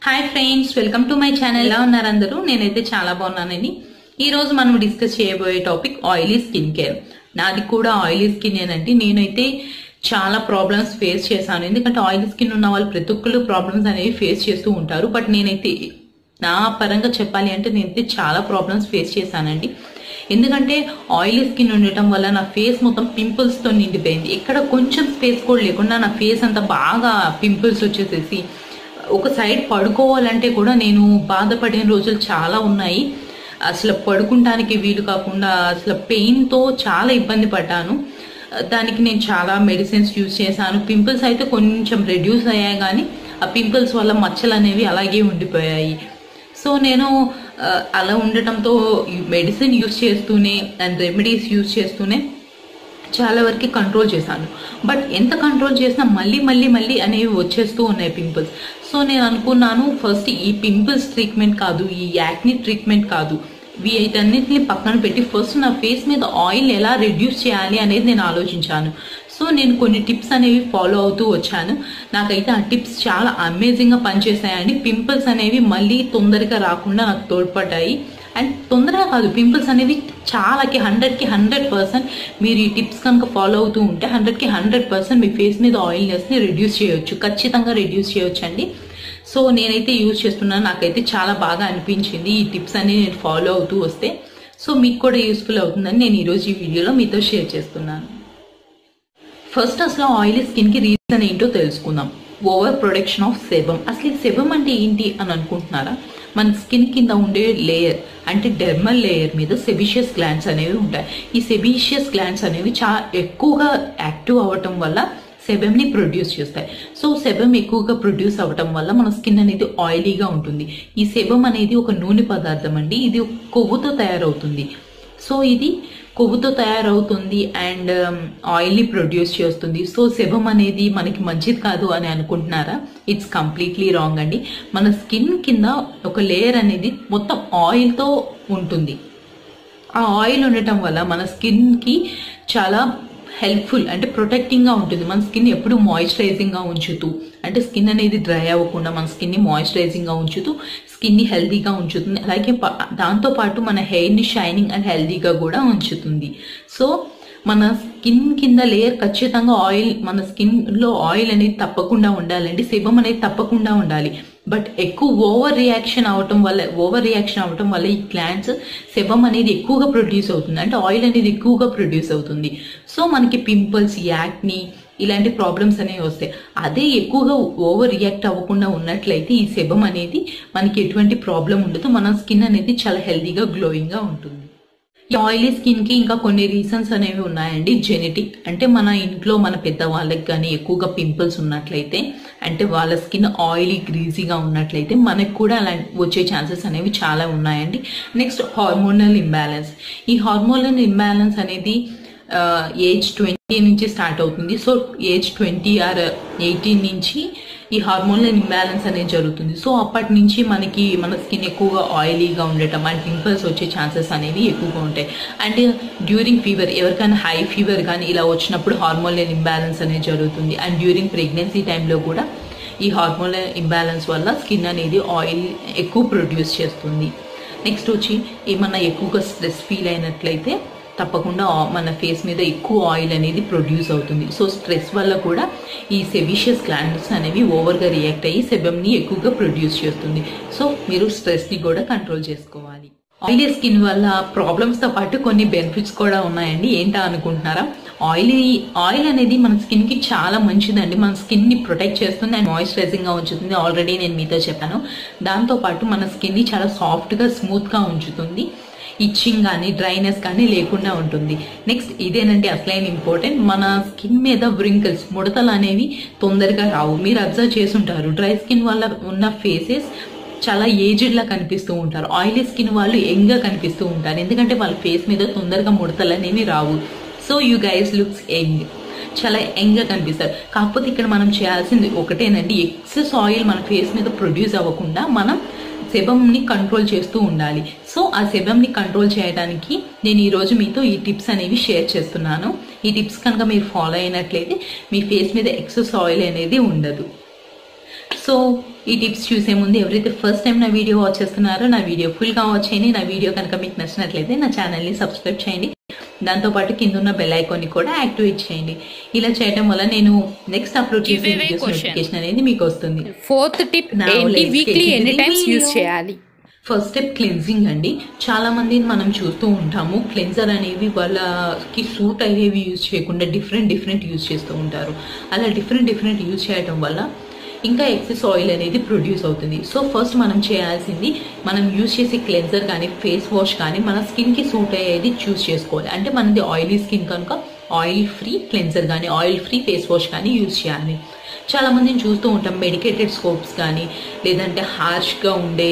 Hi friends welcome to my channel ఎలా ఉన్నారు అందరూ నేనైతే చాలా బాగున్నానని ఈ రోజు మనం డిస్కస్ చేయబోయే టాపిక్ ఆయిలీ స్కిన్ కేర్ నాది కూడా ఆయిలీ స్కిన్ ఏనండి నేనైతే చాలా ప్రాబ్లమ్స్ ఫేస్ చేశాను ఎందుకంటే ఆయిలీ స్కిన్ ఉన్న వాళ్ళు ప్రతి ఒక్కరు ప్రాబ్లమ్స్ అనేవి ఫేస్ చేస్తూ ఉంటారు బట్ నేనైతే నా పరంగా చెప్పాలి అంటే నేనైతే చాలా ప్రాబ్లమ్స్ ఫేస్ చేశానండి ఎందుకంటే ఆయిలీ స్కిన్ ఉండటం వల్ల నా ఫేస్ మొత్తం పింపుల్స్ తో నిండిపోయింది ఎక్కడ కొంచెం స్పేస్ కూడా లేకుండా నా ఫేస్ అంతా బాగా పింపుల్స్ వచ్చేసేసి ఒక సైడ్ పడుకోవాలంటే కూడా నేను బాధపడిన రోజులు చాలా ఉన్నాయి అసలు పడుకుంటానికి వీలు కాకుండా అసలు పెయిన్తో చాలా ఇబ్బంది పడ్డాను దానికి నేను చాలా మెడిసిన్స్ యూజ్ చేశాను పింపుల్స్ అయితే కొంచెం రెడ్యూస్ అయ్యాయి కానీ ఆ పింపుల్స్ వల్ల మచ్చలు అనేవి అలాగే ఉండిపోయాయి సో నేను ఆ, అలా ఉండటంతో మెడిసిన్ యూజ్ చేస్తూనే అండ్ రెమెడీస్ యూజ్ చేస్తూనే చాలా వరకు కంట్రోల్ చేశాను బట్ ఎంత కంట్రోల్ చేసినా మళ్ళీ మళ్ళీ మళ్ళీ అనేవి వచ్చేస్తూ ఉన్నాయి పింపుల్స్ సో నేను అనుకున్నాను ఫస్ట్ ఈ పింపుల్స్ ట్రీట్మెంట్ కాదు ఈ యాక్ని ట్రీట్మెంట్ కాదు వీటన్నిటిని పక్కన పెట్టి ఫస్ట్ నా ఫేస్ మీద ఆయిల్ ఎలా రెడ్యూస్ చేయాలి అనేది నేను ఆలోచించాను సో నేను కొన్ని టిప్స్ అనేవి ఫాలో అవుతూ వచ్చాను నాకైతే ఆ టిప్స్ చాలా అమేజింగ్గా పనిచేసాయండి పింపుల్స్ అనేవి మళ్ళీ తొందరగా రాకుండా నాకు తోడ్పడ్డాయి అండ్ తొందరగా కాదు పింపుల్స్ అనేవి చాలాకి హండ్రెడ్కి హండ్రెడ్ పర్సెంట్ మీరు ఈ టిప్స్ కనుక ఫాలో అవుతూ ఉంటే హండ్రెడ్కి హండ్రెడ్ పర్సెంట్ మీ ఫేస్ మీద ఆయిల్నెస్ని రెడ్యూస్ చేయొచ్చు ఖచ్చితంగా రెడ్యూస్ చేయొచ్చు అండి సో నేనైతే యూజ్ చేస్తున్నాను నాకైతే చాలా బాగా అనిపించింది ఈ టిప్స్ అన్ని నేను ఫాలో అవుతూ వస్తే సో మీకు కూడా యూస్ఫుల్ అవుతుందని నేను ఈరోజు ఈ వీడియోలో మీతో షేర్ చేస్తున్నాను ఫస్ట్ అసలు ఆయిలీ స్కిన్ కి రీజన్ ఏంటో తెలుసుకుందాం ఓవర్ ప్రొడక్షన్ ఆఫ్ సెబమ్ అసలు ఈ సెబమ్ అంటే ఏంటి అని అనుకుంటున్నారా మన స్కిన్ కింద ఉండే లేయర్ అంటే డెర్మల్ లేయర్ మీద సెబిషియస్ గ్లాండ్స్ అనేవి ఉంటాయి ఈ సెబిషియస్ గ్లాండ్స్ అనేవి చాలా ఎక్కువగా యాక్టివ్ అవ్వటం వల్ల సెబమ్ని ప్రొడ్యూస్ చేస్తాయి సో సెబమ్ ఎక్కువగా ప్రొడ్యూస్ అవ్వటం వల్ల మన స్కిన్ అనేది ఆయిలీగా ఉంటుంది ఈ సెబమ్ అనేది ఒక నూనె పదార్థం అండి ఇది కొవ్వుతో తయారవుతుంది సో ఇది కొవ్వుతో తయారవుతుంది అండ్ ఆయిల్ని ప్రొడ్యూస్ చేస్తుంది సో సెబమ్ అనేది మనకి మంచిది కాదు అని అనుకుంటున్నారా ఇట్స్ కంప్లీట్లీ రాంగ్ అండి మన స్కిన్ కింద ఒక లేయర్ అనేది మొత్తం ఆయిల్తో ఉంటుంది ఆ ఆయిల్ ఉండటం వల్ల మన స్కిన్కి చాలా హెల్ప్ఫుల్ అంటే ప్రొటెక్టింగ్గా ఉంటుంది మన స్కిన్ ఎప్పుడు మాయిశ్చరైజింగ్గా ఉంచుతూ అంటే స్కిన్ అనేది డ్రై అవ్వకుండా మన స్కిన్ని మాయిశ్చరైజింగ్గా ఉంచుతూ స్కిన్ని హెల్తీగా ఉంచుతుంది అలాగే ప- దాంతోపాటు మన హెయిర్ని షైనింగ్ అండ్ హెల్తీగా కూడా ఉంచుతుంది సో మన స్కిన్ కింద లేయర్ ఖచ్చితంగా ఆయిల్ మన స్కిన్లో ఆయిల్ అనేది తప్పకుండా ఉండాలండి సెబమ్ అనేది తప్పకుండా ఉండాలి బట్ ఎక్కువ ఓవర్ రియాక్షన్ అవటం వల్ల ఓవర్ రియాక్షన్ అవటం వల్ల ఈ గ్లాండ్స్ సెబమ్ అనేది ఎక్కువగా ప్రొడ్యూస్ అవుతుంది అంటే ఆయిల్ అనేది ఎక్కువగా ప్రొడ్యూస్ అవుతుంది సో మనకి పింపుల్స్ యాక్ని ఇలాంటి ప్రాబ్లమ్స్ అనేవి వస్తాయి అదే ఎక్కువగా ఓవర్ రియాక్ట్ అవ్వకుండా ఉన్నట్లయితే ఈ సెబమ్ అనేది మనకి ఎటువంటి ప్రాబ్లం ఉండదు మన స్కిన్ అనేది చాలా హెల్దీగా గ్లోయింగ్గా ఉంటుంది ఈ ఆయిలీ స్కిన్ కి ఇంకా కొన్ని రీజన్స్ అనేవి ఉన్నాయండి జెనెటిక్ అంటే మన ఇంట్లో మన పెద్దవాళ్ళకి కానీ ఎక్కువగా పింపుల్స్ ఉన్నట్లయితే అంటే వాళ్ళ స్కిన్ ఆయిలీ గ్రీజీగా ఉన్నట్లయితే మనకు కూడా అలా వచ్చే ఛాన్సెస్ అనేవి చాలా ఉన్నాయండి నెక్స్ట్ హార్మోనల్ ఇంబ్యాలెన్స్ ఈ హార్మోనల్ ఇంబ్యాలెన్స్ అనేది ఏజ్ ట్వంటీ నుంచి స్టార్ట్ అవుతుంది so age twenty or eighteen నుంచి ఈ హార్మోనల్ ఇంబ్యాలెన్స్ అనేది జరుగుతుంది సో అప్పటి నుంచి మనకి మన స్కిన్ ఎక్కువగా ఆయిలీగా ఉండటం అండ్ పింపుల్స్ వచ్చే ఛాన్సెస్ అనేవి ఎక్కువగా ఉంటాయి అండ్ డ్యూరింగ్ ఫీవర్ ఎవరికైనా హై ఫీవర్ కానీ ఇలా వచ్చినప్పుడు హార్మోనల్ ఇంబ్యాలెన్స్ అనేది జరుగుతుంది అండ్ డ్యూరింగ్ ప్రెగ్నెన్సీ టైంలో కూడా ఈ హార్మోనల్ ఇంబ్యాలెన్స్ వల్ల స్కిన్ అనేది ఆయిల్ ఎక్కువ ప్రొడ్యూస్ చేస్తుంది నెక్స్ట్ వచ్చి ఏమన్నా ఎక్కువగా స్ట్రెస్ ఫీల్ అయినట్లయితే తప్పకుండా ఆ- మన ఫేస్ మీద ఎక్కువ ఆయిల్ అనేది ప్రొడ్యూస్ అవుతుంది సో స్ట్రెస్ వల్ల కూడా ఈ సెబిషియస్ గ్లాండ్స్ అనేవి ఓవర్గా రియాక్ట్ అయ్యి సెబమ్ని ఎక్కువగా ప్రొడ్యూస్ చేస్తుంది సో మీరు స్ట్రెస్ని కూడా కంట్రోల్ చేసుకోవాలి ఆయిలీ స్కిన్ వల్ల ప్రాబ్లమ్స్ తో పాటు కొన్ని బెనిఫిట్స్ కూడా ఉన్నాయండి ఏంటా అనుకుంటున్నారా ఆయిలీ ఆయిల్ అనేది మన స్కిన్ కి చాలా మంచిదండి మన స్కిన్ ని ప్రొటెక్ట్ చేస్తుంది అండ్ మాయిశ్చరైజింగ్ గా ఉంచుతుంది ఆల్రెడీ నేను మీతో చెప్పాను దాంతో పాటు మన స్కిన్ ని చాలా సాఫ్ట్ గా స్మూత్ గా ఉంచుతుంది ఇచ్చింగ్ కానీ డ్రైనెస్ కానీ లేకుండా ఉంటుంది నెక్స్ట్ ఇదేనండి అసలైన ఇంపార్టెంట్ మన స్కిన్ మీద వ్రింకిల్స్ ముడతలు అనేవి తొందరగా రావు మీరు అబ్జర్వ్ చేసుంటారు డ్రై స్కిన్ వల్ల ఉన్న ఫేసెస్ చాలా ఏజ్డ్ లా కనిపిస్తూ ఉంటారు ఆయిలీ స్కిన్ వాళ్ళు యంగ్ గా కనిపిస్తూ ఉంటారు ఎందుకంటే వాళ్ళ ఫేస్ మీద తొందరగా ముడతలు అనేవి రావు so you guys looks young చాలా యంగ్ గా కనిపిస్తారు కాకపోతే ఇక్కడ మనం చేయాల్సింది ఒకటేనండి ఎక్సెస్ ఆయిల్ మన ఫేస్ మీద ప్రొడ్యూస్ అవ్వకుండా మనం సెబమ్ని కంట్రోల్ చేస్తూ ఉండాలి సో ఆ సెబమ్ని కంట్రోల్ చేయడానికి నేను ఈరోజు మీతో ఈ టిప్స్ అనేవి షేర్ చేస్తున్నాను ఈ టిప్స్ కనుక మీరు ఫాలో అయినట్లయితే మీ ఫేస్ మీద ఎక్సెస్ ఆయిల్ అనేది ఉండదు సో ఈ టిప్స్ చూసే ముందు ఎవరైతే ఫస్ట్ టైం నా వీడియో వాచ్ చేస్తున్నారో నా వీడియో ఫుల్గా వాచ్ చేయండి నా వీడియో కనుక మీకు నచ్చినట్లయితే నా ఛానల్ని సబ్స్క్రైబ్ చేయండి దాంతోపాటు కింద ఉన్న బెల్ ఐకాన్ని కూడా యాక్టివేట్ చేయండి ఇలా చేయడం వల్ల నేను నెక్స్ట్ అప్లోడ్ చేసే Giveaway వీడియోస్ question. నోటిఫికేషన్ అనేది మీకు వస్తుంది ఫోర్త్ టిప్ Now ఏంటి let's వీక్లీ get ఎన్ని into the times use video. చేయాలి ఫస్ట్ స్టెప్ క్లెన్జింగ్ అండి చాలా మందిని మనం చూస్తూ ఉంటాము క్లెన్జర్ అనేవి వాళ్ళకి సూట్ అయ్యేవి యూజ్ చేయకుండా డిఫరెంట్ డిఫరెంట్ యూజ్ చేస్తూ ఉంటారు అలా డిఫరెంట్ డిఫరెంట్ యూజ్ చేయడం వల్ల ఇంకా ఎక్సెస్ ఆయిల్ అనేది ప్రొడ్యూస్ అవుతుంది సో ఫస్ట్ మనం చేయాల్సింది మనం యూజ్ చేసే క్లెన్జర్ కానీ ఫేస్ వాష్ కానీ మన స్కిన్కి సూట్ అయ్యేది చూస్ చేసుకోవాలి అంటే మనది ఆయిలీ స్కిన్ కనుక ఆయిల్ ఫ్రీ క్లెన్జర్ కానీ ఆయిల్ ఫ్రీ ఫేస్ వాష్ కానీ యూజ్ చేయాలి చాలా మందిని చూస్తూ ఉంటాం మెడికేటెడ్ స్కోప్స్ కానీ లేదంటే హార్ష్గా ఉండే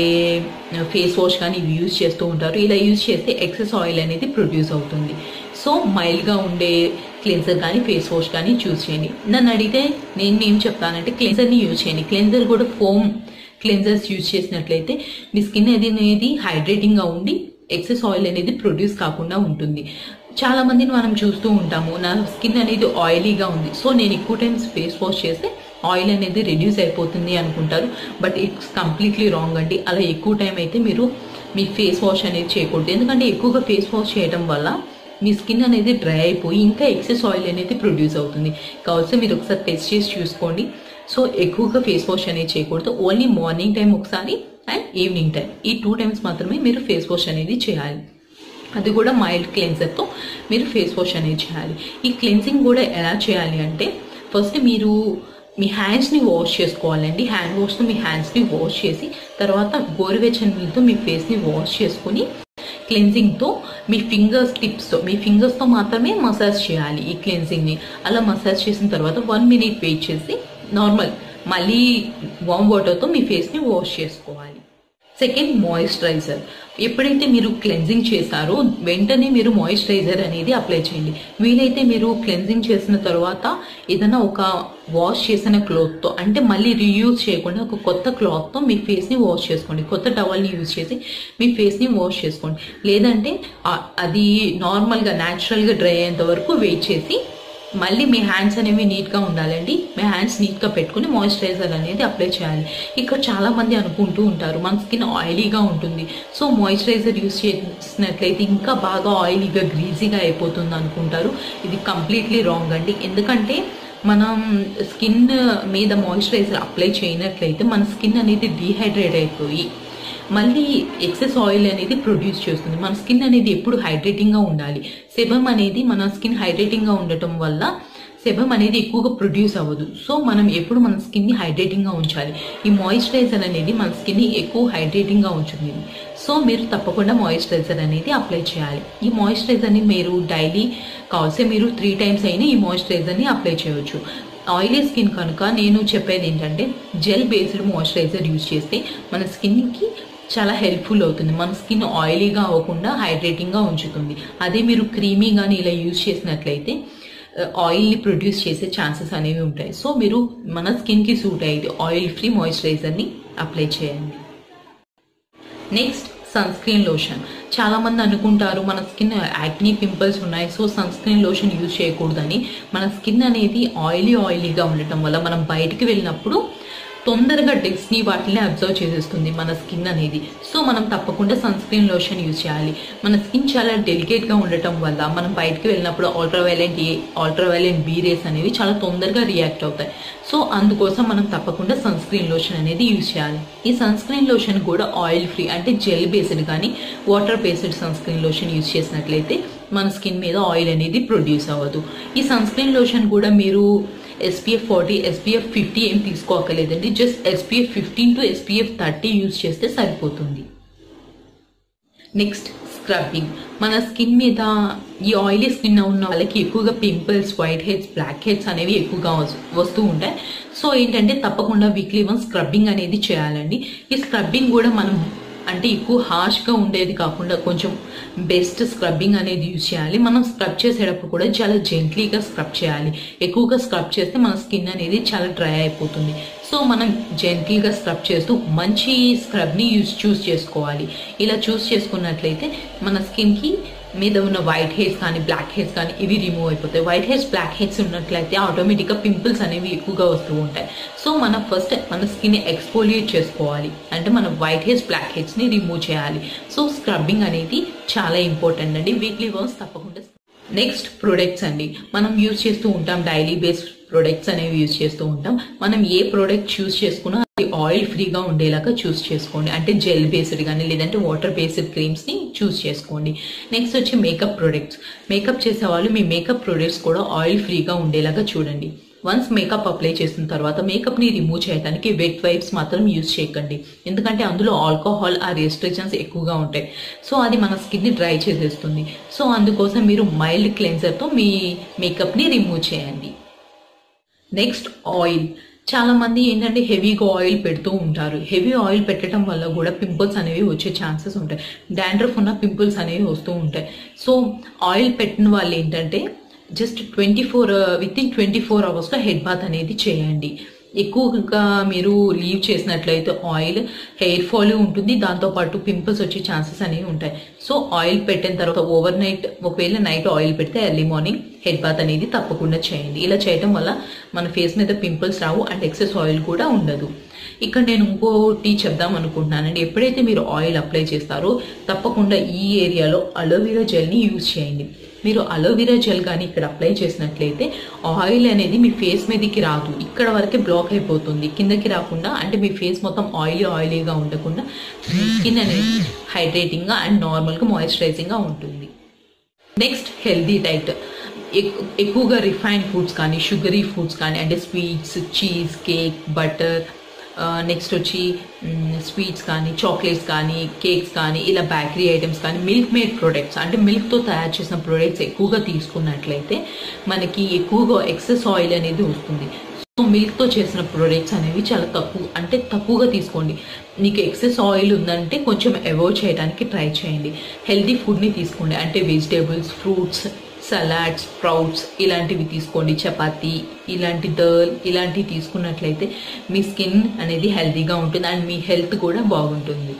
ఫేస్ వాష్ కానీ ఇవి యూజ్ చేస్తూ ఉంటారు ఇలా యూజ్ చేస్తే ఎక్సెస్ ఆయిల్ అనేది ప్రొడ్యూస్ అవుతుంది సో మైల్డ్గా ఉండే క్లెన్జర్ కానీ ఫేస్ వాష్ కానీ చూస్ చేయండి నన్ను అడిగితే నేను ఏం చెప్తానంటే క్లెన్జర్ని యూజ్ చేయండి క్లెన్జర్ కూడా ఫోమ్ క్లెన్జర్స్ యూజ్ చేసినట్లయితే మీ స్కిన్ అది అనేది హైడ్రేటింగ్గా ఉండి ఎక్సెస్ ఆయిల్ అనేది ప్రొడ్యూస్ కాకుండా ఉంటుంది చాలా మందిని మనం చూస్తూ ఉంటాము నా స్కిన్ అనేది ఆయిలీగా ఉంది సో నేను ఎక్కువ టైమ్స్ ఫేస్ వాష్ చేస్తే ఆయిల్ అనేది రెడ్యూస్ అయిపోతుంది అనుకుంటారు బట్ ఇట్స్ కంప్లీట్లీ రాంగ్ అండి అలా ఎక్కువ టైం అయితే మీరు మీ ఫేస్ వాష్ అనేది చేయకూడదు ఎందుకంటే ఎక్కువగా ఫేస్ వాష్ చేయడం వల్ల మీ స్కిన్ అనేది డ్రై అయిపోయి ఇంకా ఎక్సెస్ ఆయిల్ అనేది ప్రొడ్యూస్ అవుతుంది కావచ్చు మీరు ఒకసారి టెస్ట్ చేసి చూసుకోండి సో ఎక్కువగా ఫేస్ వాష్ అనేది చేయకూడదు ఓన్లీ మార్నింగ్ టైం ఒకసారి అండ్ ఈవినింగ్ టైం ఈ టూ టైమ్స్ మాత్రమే మీరు ఫేస్ వాష్ అనేది చేయాలి అది కూడా మైల్డ్ క్లెన్జర్తో మీరు ఫేస్ వాష్ అనేది చేయాలి ఈ క్లెన్సింగ్ కూడా ఎలా చేయాలి అంటే ఫస్ట్ మీరు మీ హ్యాండ్స్ని వాష్ చేసుకోవాలండి హ్యాండ్ వాష్తో మీ హ్యాండ్స్ని వాష్ చేసి తర్వాత గోరువెచ్చని నీళ్ళతో మీ ఫేస్ని వాష్ చేసుకుని క్లెన్జింగ్తో మీ ఫింగర్స్ టిప్స్తో మీ ఫింగర్స్తో మాత్రమే మసాజ్ చేయాలి ఈ క్లెన్జింగ్ని అలా మసాజ్ చేసిన తర్వాత వన్ మినిట్ వెయిట్ చేసి నార్మల్ మళ్ళీ వామ్ వాటర్తో మీ ఫేస్ని వాష్ చేసుకోవాలి సెకండ్ మాయిశ్చరైజర్ ఎప్పుడైతే మీరు క్లెన్జింగ్ చేశారో వెంటనే మీరు మాయిశ్చరైజర్ అనేది అప్లై చేయండి వీలైతే మీరు క్లెన్జింగ్ చేసిన తర్వాత ఏదైనా ఒక వాష్ చేసిన క్లాత్తో అంటే మళ్ళీ రీయూజ్ చేయకుండా ఒక కొత్త క్లాత్తో మీ ఫేస్ని వాష్ చేసుకోండి కొత్త టవల్ని యూజ్ చేసి మీ ఫేస్ని వాష్ చేసుకోండి లేదంటే ఆ- అది నార్మల్గా న్యాచురల్గా డ్రై అయ్యేంత వరకు వెయిట్ చేసి మళ్ళీ మీ హ్యాండ్స్ అనేవి నీట్గా ఉండాలండి మీ హ్యాండ్స్ నీట్గా పెట్టుకుని మాయిశ్చరైజర్ అనేది అప్లై చేయాలి ఇక్కడ చాలా మంది అనుకుంటూ ఉంటారు మన స్కిన్ ఆయిలీగా ఉంటుంది సో మాయిశ్చరైజర్ యూస్ చేసినట్లయితే ఇంకా బాగా ఆయిలీగా గ్రీజీగా అయిపోతుంది అనుకుంటారు ఇది కంప్లీట్లీ రాంగ్ అండి ఎందుకంటే మనం స్కిన్ మీద మాయిశ్చరైజర్ అప్లై చేయనట్లయితే మన స్కిన్ అనేది డీహైడ్రేట్ అయిపోయి మళ్ళీ ఎక్సెస్ ఆయిల్ అనేది ప్రొడ్యూస్ చేస్తుంది మన స్కిన్ అనేది ఎప్పుడు హైడ్రేటింగ్గా ఉండాలి సెబమ్ అనేది మన స్కిన్ హైడ్రేటింగ్గా ఉండటం వల్ల సెబమ్ అనేది ఎక్కువగా ప్రొడ్యూస్ అవ్వదు సో మనం ఎప్పుడు మన స్కిన్ని హైడ్రేటింగ్గా ఉంచాలి ఈ మాయిశ్చరైజర్ అనేది మన స్కిన్ని ఎక్కువ హైడ్రేటింగ్గా ఉంచుతుంది సో మీరు తప్పకుండా మాయిశ్చరైజర్ అనేది అప్లై చేయాలి ఈ మాయిశ్చరైజర్ని మీరు డైలీ కావాల్సి మీరు త్రీ టైమ్స్ అయినా ఈ మాయిశ్చరైజర్ని అప్లై చేయవచ్చు ఆయిలీ స్కిన్ కనుక నేను చెప్పేది ఏంటంటే జెల్ బేస్డ్ మాయిశ్చరైజర్ యూజ్ చేస్తే మన స్కిన్కి చాలా హెల్ప్ఫుల్ అవుతుంది మన స్కిన్ ఆయిలీగా అవ్వకుండా హైడ్రేటింగ్గా ఉంచుతుంది అదే మీరు క్రీమీ కానీ ఇలా యూజ్ చేసినట్లయితే ఆయిల్ని ప్రొడ్యూస్ చేసే ఛాన్సెస్ అనేవి ఉంటాయి సో మీరు మన స్కిన్కి సూట్ అయ్యేది ఆయిల్ ఫ్రీ మాయిశ్చరైజర్ని అప్లై చేయండి నెక్స్ట్ సన్ స్క్రీన్ లోషన్ చాలా మంది అనుకుంటారు మన స్కిన్ యాక్నీ పింపుల్స్ ఉన్నాయి so sunscreen lotion use చేయకూడదని మన స్కిన్ అనేది ఆయిలీ ఆయిలీగా ఉండటం వల్ల మనం బయటికి వెళ్ళినప్పుడు తొందరగా డెస్ని వాటిని అబ్జర్వ్ చేసేస్తుంది మన స్కిన్ అనేది సో మనం తప్పకుండా సన్ స్క్రీన్ లోషన్ యూజ్ చేయాలి మన స్కిన్ చాలా డెలికేట్గా ఉండటం వల్ల మనం బయటికి వెళ్ళినప్పుడు అల్ట్రావైలెంట్ ఏ అల్ట్రావైలెంట్ బీ రేస్ అనేవి చాలా తొందరగా రియాక్ట్ అవుతాయి సో అందుకోసం మనం తప్పకుండా సన్ స్క్రీన్ లోషన్ అనేది యూజ్ చేయాలి ఈ సన్ స్క్రీన్ లోషన్ కూడా ఆయిల్ ఫ్రీ అంటే జెల్ బేస్డ్ కానీ water based sunscreen lotion use చేసినట్లయితే మన స్కిన్ మీద ఆయిల్ అనేది ప్రొడ్యూస్ అవ్వదు ఈ సన్ స్క్రీన్ లోషన్ కూడా మీరు ఎస్పీఎఫ్ ఫార్టీ ఎస్పీఎఫ్ ఫిఫ్టీ ఏం తీసుకోకలేదండి just SPF fifteen to SPF thirty use చేస్తే సరిపోతుంది నెక్స్ట్ స్క్రబ్బింగ్ మన స్కిన్ మీద ఈ ఆయిలీ స్కిన్ ఉన్న వాళ్ళకి ఎక్కువగా pimples whiteheads blackheads అనేవి ఎక్కువగా వస్- వస్తూ ఉంటాయి సో ఏంటంటే తప్పకుండా వీక్లీ వన్ స్క్రబ్బింగ్ అనేది చేయాలండి ఈ స్క్రబ్బింగ్ కూడా మనం అంటే ఎక్కువ హార్ష్గా ఉండేది కాకుండా కొంచెం బెస్ట్ స్క్రబ్బింగ్ అనేది యూజ్ చేయాలి మనం స్క్రబ్ చేసేటప్పుడు కూడా చాలా జెంట్లీగా స్క్రబ్ చేయాలి ఎక్కువగా స్క్రబ్ చేస్తే మన స్కిన్ అనేది చాలా డ్రై అయిపోతుంది సో మనం జెంట్లీగా స్క్రబ్ చేస్తూ మంచి స్క్రబ్ని యూజ్ చూస్ చేసుకోవాలి ఇలా చూస్ చేసుకున్నట్లయితే మన స్కిన్కి మీద ఉన్న వైట్ హెయిర్స్ కానీ బ్లాక్ హెయిర్స్ కానీ ఇవి రిమూవ్ అయిపోతాయి వైట్ హెయిర్స్ బ్లాక్ హెయిర్స్ ఉన్నట్లయితే ఆటోమేటిక్గా పింపుల్స్ అనేవి ఎక్కువగా వస్తూ ఉంటాయి సో మనం ఫస్ట్ మన స్కిన్ ఎక్స్పోలియేట్ చేసుకోవాలి అంటే మన వైట్ హెయిర్స్ బ్లాక్ హెయిర్స్ని రిమూవ్ చేయాలి సో స్క్రబ్బింగ్ అనేది చాలా ఇంపార్టెంట్ అండి వీక్లీ వన్స్ తప్పకుండా నెక్స్ట్ ప్రొడక్ట్స్ అండి మనం యూజ్ చేస్తూ ఉంటాం డైలీ బేస్ ప్రొడక్ట్స్ అనేవి యూజ్ చేస్తూ ఉంటాం మనం ఏ ప్రోడక్ట్ చూస్ చేసుకున్నా అది ఆయిల్ ఫ్రీగా ఉండేలాగా చూస్ చేసుకోండి అంటే జెల్ బేస్డ్ కానీ లేదంటే వాటర్ బేస్డ్ క్రీమ్స్ని చూస్ చేసుకోండి నెక్స్ట్ వచ్చి మేకప్ ప్రొడక్ట్స్ మేకప్ చేసే వాళ్ళు మీ మేకప్ ప్రొడక్ట్స్ కూడా ఆయిల్ ఫ్రీగా ఉండేలాగా చూడండి వన్స్ మేకప్ అప్లై చేసిన తర్వాత మేకప్ని రిమూవ్ చేయడానికి వెట్ వైప్స్ మాత్రం యూజ్ చేయకండి ఎందుకంటే అందులో ఆల్కహాల్ ఆ రెస్ట్రిక్షన్స్ ఎక్కువగా ఉంటాయి సో అది మన స్కిన్ని డ్రై చేసేస్తుంది సో అందుకోసం మీరు మైల్డ్ క్లెన్జర్తో మీ మేకప్ని రిమూవ్ చేయండి నెక్స్ట్ ఆయిల్ చాలా మంది ఏంటంటే హెవీగా ఆయిల్ పెడుతూ ఉంటారు హెవీ ఆయిల్ పెట్టడం వల్ల కూడా పింపుల్స్ అనేవి వచ్చే ఛాన్సెస్ ఉంటాయి డాండ్రఫ్ ఉన్న పింపుల్స్ అనేవి వస్తూ ఉంటాయి సో ఆయిల్ పెట్టిన వాళ్ళు ఏంటంటే just twenty four within twenty four అవర్స్లో హెడ్ బాత్ అనేది చేయండి ఎక్కువగా మీరు లీవ్ చేసినట్లయితే ఆయిల్ హెయిర్ ఫాల్ ఉంటుంది దాంతోపాటు పింపుల్స్ వచ్చే ఛాన్సెస్ అనేవి ఉంటాయి సో ఆయిల్ పెట్టిన తర్వాత ఓవర్ నైట్ ఒకవేళ నైట్ ఆయిల్ పెడితే ఎర్లీ మార్నింగ్ హెడ్ బాత్ అనేది తప్పకుండా చేయండి ఇలా చేయడం వల్ల మన ఫేస్ మీద పింపుల్స్ రావు అండ్ ఎక్సెస్ ఆయిల్ కూడా ఉండదు ఇక్కడ నేను ఇంకోటి చెప్దాం అనుకుంటున్నానండి ఎప్పుడైతే మీరు ఆయిల్ అప్లై చేస్తారో తప్పకుండా ఈ ఏరియాలో అలోవెరా జెల్ని యూజ్ చేయండి మీరు అలోవెరా జెల్ కానీ ఇక్కడ అప్లై చేసినట్లయితే ఆయిల్ అనేది మీ ఫేస్ మీదకి రాదు ఇక్కడ వరకే బ్లాక్ అయిపోతుంది కిందకి రాకుండా అంటే మీ ఫేస్ మొత్తం ఆయిలీ ఆయిలీగా ఉండకుండా మీ స్కిన్ అనేది హైడ్రేటింగ్గా అండ్ నార్మల్గా మాయిశ్చరైజింగ్గా ఉంటుంది నెక్స్ట్ హెల్దీ డైట్ ఎక్కువగా రిఫైన్డ్ ఫుడ్స్ కానీ షుగరీ ఫుడ్స్ కానీ అంటే sweets cheesecake butter next వచ్చి స్వీట్స్ కానీ చాక్లెట్స్ కానీ కేక్స్ కానీ ఇలా బేకరీ ఐటమ్స్ కానీ మిల్క్ మేడ్ ప్రొడక్ట్స్ అంటే మిల్క్తో తయారు చేసిన ప్రొడక్ట్స్ ఎక్కువగా తీసుకున్నట్లయితే మనకి ఎక్కువగా ఎక్సెస్ ఆయిల్ అనేది వస్తుంది సో మిల్క్తో చేసిన ప్రొడక్ట్స్ అనేవి చాలా తక్కువ అంటే తక్కువగా తీసుకోండి నీకు ఎక్సెస్ ఆయిల్ ఉందంటే కొంచెం అవాయిడ్ చేయడానికి ట్రై చేయండి హెల్తీ ఫుడ్ని తీసుకోండి అంటే వెజిటేబుల్స్ ఫ్రూట్స్ సలాడ్స్ స్ప్రౌట్స్ ఇలాంటివి తీసుకోండి చపాతీ ఇలాంటి దల్ ఇలాంటివి తీసుకున్నట్లయితే మీ స్కిన్ అనేది హెల్తీగా ఉంటుంది అండ్ మీ హెల్త్ కూడా బాగుంటుంది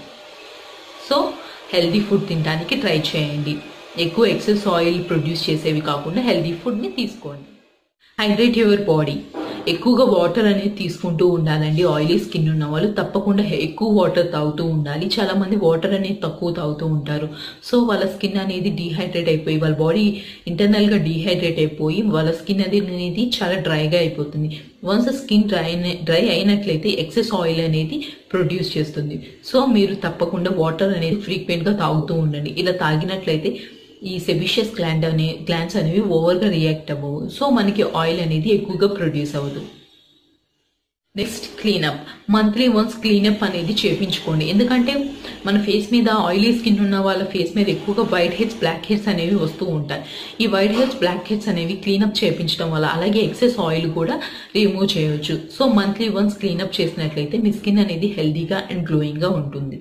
సో హెల్తీ ఫుడ్ తినడానికి ట్రై చేయండి ఎక్కువ ఎక్సెస్ ఆయిల్ ప్రొడ్యూస్ చేసేవి కాకుండా హెల్తీ ఫుడ్ని తీసుకోండి హైడ్రేట్ యువర్ బాడీ ఎక్కువగా వాటర్ అనేది తీసుకుంటూ ఉండాలండి ఆయిలీ స్కిన్ ఉన్న వాళ్ళు తప్పకుండా ఎక్కువ వాటర్ తాగుతూ ఉండాలి చాలా మంది వాటర్ అనేది తక్కువ తాగుతూ ఉంటారు సో వాళ్ళ స్కిన్ అనేది డీహైడ్రేట్ అయిపోయి వాళ్ళ బాడీ ఇంటర్నల్గా డీహైడ్రేట్ అయిపోయి వాళ్ళ స్కిన్ అనేది చాలా డ్రైగా అయిపోతుంది వన్స్ స్కిన్ డ్రై డ్రై అయినట్లయితే ఎక్సెస్ ఆయిల్ అనేది ప్రొడ్యూస్ చేస్తుంది సో మీరు తప్పకుండా వాటర్ అనేది ఫ్రీక్వెంట్గా తాగుతూ ఉండండి ఇలా తాగినట్లయితే ఈ సెబిషియస్ గ్లాండ్ అనే గ్లాండ్స్ అనేవి ఓవర్గా రియాక్ట్ అవ్వవు సో మనకి ఆయిల్ అనేది ఎక్కువగా ప్రొడ్యూస్ అవ్వదు next cleanup monthly once cleanup అనేది చేపించుకోండి ఎందుకంటే మన ఫేస్ మీద ఆయిలీ స్కిన్ ఉన్న వాళ్ళ ఫేస్ మీద ఎక్కువగా వైట్ హెడ్స్ బ్లాక్ హెడ్స్ అనేవి వస్తూ ఉంటాయి ఈ వైట్ హెడ్స్ బ్లాక్ హెడ్స్ అనేవి క్లీనప్ చేపించడం వల్ల అలాగే ఎక్సెస్ ఆయిల్ కూడా రిమూవ్ చేయవచ్చు సో మంత్లీ వన్స్ క్లీనప్ చేసినట్లయితే మీ స్కిన్ అనేది హెల్దీగా అండ్ గ్లోయింగ్గా ఉంటుంది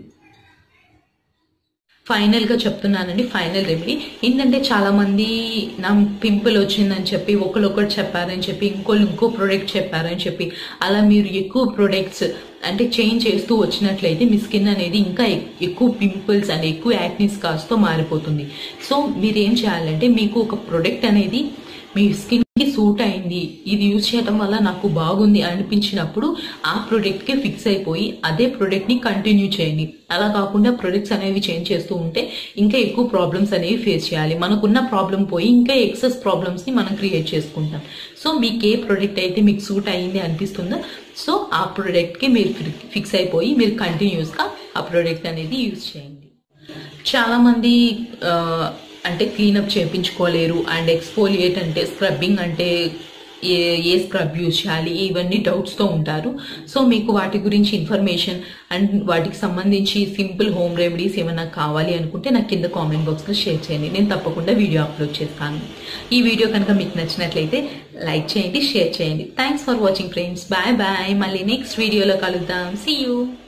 ఫైనల్గా చెప్తున్నానండి ఫైనల్ రెమెడీ ఏంటంటే చాలా మంది నా పింపుల్ వచ్చిందని చెప్పి ఒకరు చెప్పారని చెప్పి ఇంకోళ్ళు ఇంకో ప్రోడక్ట్ చెప్పారని చెప్పి అలా మీరు ఎక్కువ ప్రొడక్ట్స్ అంటే చేంజ్ చేస్తూ వచ్చినట్లయితే మీ స్కిన్ అనేది ఇంకా ఎక్కువ పింపుల్స్ అండ్ ఎక్కువ యాక్నిస్ కాస్తో మారిపోతుంది సో మీరు ఏం చేయాలంటే మీకు ఒక ప్రొడక్ట్ అనేది మీ స్కిన్ కి సూట్ అయింది ఇది యూజ్ చేయడం వల్ల నాకు బాగుంది అనిపించినప్పుడు ఆ ప్రోడక్ట్ కి ఫిక్స్ అయిపోయి అదే ప్రోడక్ట్ ని కంటిన్యూ చేయండి అలా కాకుండా ప్రొడక్ట్స్ అనేవి చేంజ్ చేస్తూ ఉంటే ఇంకా ఎక్కువ ప్రాబ్లమ్స్ అనేవి ఫేస్ చేయాలి మనకున్న ప్రాబ్లం పోయి ఇంకా ఎక్సెస్ ప్రాబ్లమ్స్ ని మనం క్రియేట్ చేసుకుంటాం సో మీకు ఏ ప్రోడక్ట్ అయితే మీకు సూట్ అయింది అనిపిస్తుందో సో ఆ ప్రోడక్ట్ కి మీరు ఫిక్స్ అయిపోయి మీరు కంటిన్యూస్ గా ఆ ప్రోడక్ట్ అనేది యూజ్ చేయండి చాలా మంది అంటే క్లీనప్ చేయించుకోలేరు అండ్ ఎక్స్పోలియేట్ అంటే స్క్రబ్బింగ్ అంటే ఏ ఏ స్క్రబ్ యూజ్ చేయాలి ఇవన్నీ డౌట్స్తో ఉంటారు సో మీకు వాటి గురించి ఇన్ఫర్మేషన్ అండ్ వాటికి సంబంధించి సింపుల్ హోమ్ రెమెడీస్ ఏమైనా కావాలి అనుకుంటే నాకు కింద కామెంట్ బాక్స్లో షేర్ చేయండి నేను తప్పకుండా వీడియో అప్లోడ్ చేస్తాను ఈ వీడియో కనుక మీకు నచ్చినట్లయితే లైక్ చేయండి షేర్ చేయండి thanks for watching friends bye bye మళ్ళీ నెక్స్ట్ వీడియోలో కలుద్దాం సీ యూ